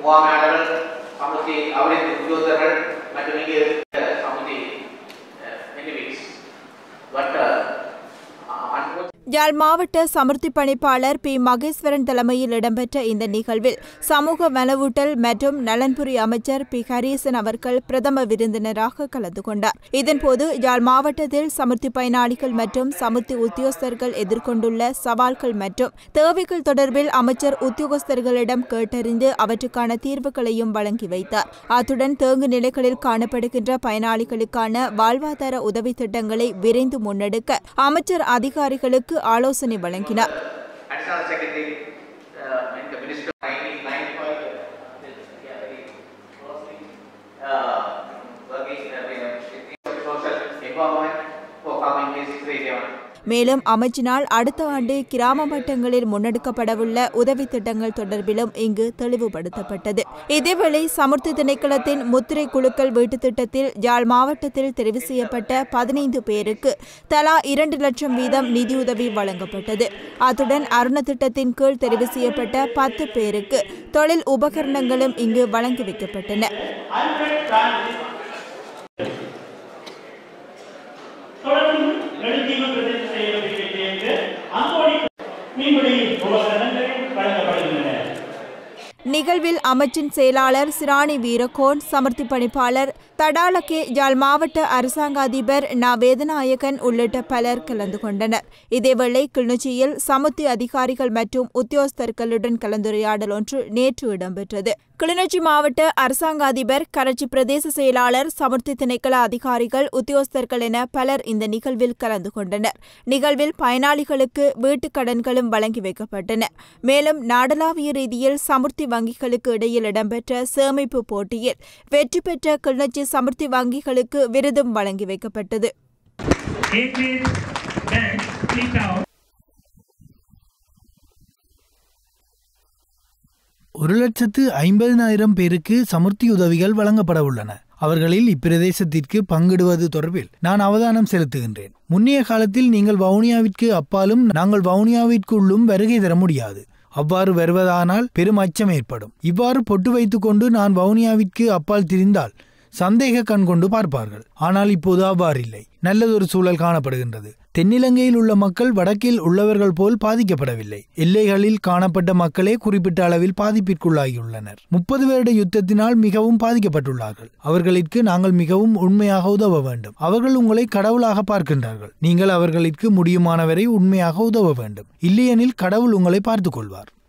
முகாமையாளர்கள் சமுத்தி அவரின் உத்தியோகத்தர்கள் மற்றும் இங்கே இருக்கிற சமுத்தி எனிமீஸ் பட் யாழ் மாவட்ட சமுர்த்தி பணிப்பாளர் பி மகேஸ்வரன் தலைமையில் இடம்பெற்ற இந்த நிகழ்வில் சமூக வனவூட்டல் மற்றும் நலன்புரி அமைச்சர் பி ஹரீசன் அவர்கள் பிரதம விருந்தினராக கலந்து கொண்டார் இதன்போது யாழ் மாவட்டத்தில் சமுர்த்தி பயனாளிகள் மற்றும் சமுர்த்தி உத்தியோகஸ்தர்கள் எதிர்கொண்டுள்ள சவால்கள் மற்றும் தேவைகள் தொடர்பில் அமைச்சர் உத்தியோகஸ்தர்களிடம் கேட்டறிந்து அவற்றுக்கான தீர்வுகளையும் வழங்கி வைத்தார் அத்துடன் தேங்கு நிலைகளில் காணப்படுகின்ற பயனாளிகளுக்கான வாழ்வாதார உதவி திட்டங்களை விரைந்து முன்னெடுக்க அமைச்சர் அதிகாரிகளுக்கு ஆலோசனை வழங்கினார் Additional Secretary uh, in the Ministry of 1995, yeah, very closely uh, working uh, with social empowerment for coming this area. மேலும் அமைச்சினால் அடுத்த ஆண்டு கிராம மட்டங்களில் முன்னெடுக்கப்படவுள்ள உதவி திட்டங்கள் தொடர்பிலும் இங்கு தெளிவுபடுத்தப்பட்டது இதேவேளை சமுர்த்தி திணைக்களத்தின் முத்திரை குழுக்கள் வீட்டுத் திட்டத்தில் யாழ் மாவட்டத்தில் தெரிவு செய்யப்பட்ட பதினைந்து பேருக்கு தலா இரண்டு லட்சம் வீதம் நிதியுதவி வழங்கப்பட்டது அத்துடன் அருண திட்டத்தின் கீழ் தெரிவு செய்யப்பட்ட பத்து பேருக்கு தொழில் உபகரணங்களும் இங்கு வழங்கி வைக்கப்பட்டன தொடர்ந்து நெடுந்தீவு பிரதேச செயலகத்தை சேர்ந்து அங்கோடி மீன்பிடி உபகரணங்கள் வழங்கப்படுகின்றன நிகழ்வில் அமைச்சின் செயலாளர் சிராணி வீரகோன் சமர்த்தி பணிப்பாளர் தடாலகே யாழ் மாவட்ட அரசாங்க அதிபர் ந வேதநாயகன் உள்ளிட்ட பலர் கலந்து கொண்டனர் இதேவேளை கிளிநொச்சியில் சமுத்தி அதிகாரிகள் மற்றும் உத்தியோகஸ்தர்களுடன் கலந்துரையாடல் ஒன்று நேற்று இடம்பெற்றது கிளிநொச்சி மாவட்ட அரசாங்க அதிபர் கரச்சி பிரதேச செயலாளர் சமுர்த்தி திணைக்கள அதிகாரிகள் உத்தியோகஸ்தர்கள் என பலர் இந்த நிகழ்வில் கலந்து கொண்டனர் நிகழ்வில் பயனாளிகளுக்கு வீட்டுக் கடன்களும் வழங்கி வைக்கப்பட்டன மேலும் நாடளாவிய ரீதியில் சமுர்த்தி வங்கிகளுக்கு இடையில் இடம்பெற்ற சேமிப்பு போட்டியில் வெற்றி பெற்ற கிளிநொச்சி சமுர்த்தி வங்கிகளுக்கு விருதும் வழங்கி வைக்கப்பட்டது Apex Bank split out ஒரு லட்சத்து ஐம்பதினாயிரம் பேருக்கு சமுர்த்தி உதவிகள் வழங்கப்பட உள்ளன அவர்களில் இப்பிரதேசத்திற்கு பங்கிடுவது தொடர்பில் நான் அவதானம் செலுத்துகின்றேன் முன்னைய காலத்தில் நீங்கள் வவுனியாவிற்கு அப்பாலும் நாங்கள் வவுனியாவிற்குள்ளும் வருகை தர முடியாது அவ்வாறு வருவதானால் பெரும் அச்சம் ஏற்படும் இவ்வாறு பொட்டு வைத்துக்கொண்டு நான் வவுனியாவிற்கு அப்பால் திரிந்தால் சந்தேக கண் கொண்டு பார்ப்பார்கள் ஆனால் இப்போது அவ்வாறில்லை நல்லதொரு சூழல் காணப்படுகின்றது தென்னிலங்கையில் உள்ள மக்கள் வடக்கில் உள்ளவர்கள் போல் பாதிக்கப்படவில்லை எல்லைகளில் காணப்பட்ட மக்களே குறிப்பிட்ட அளவில் பாதிப்பிற்குள்ளாகியுள்ளனர் முப்பது வருட யுத்தத்தினால் மிகவும் பாதிக்கப்பட்டுள்ளார்கள் அவர்களுக்கு நாங்கள் மிகவும் உண்மையாக உதவ வேண்டும் அவர்கள் உங்களை கடவுளாக பார்க்கின்றார்கள் நீங்கள் அவர்களுக்கு முடியுமானவரை உண்மையாக உதவ வேண்டும் இல்லையெனில் கடவுள் உங்களை பார்த்துக் கொள்வார்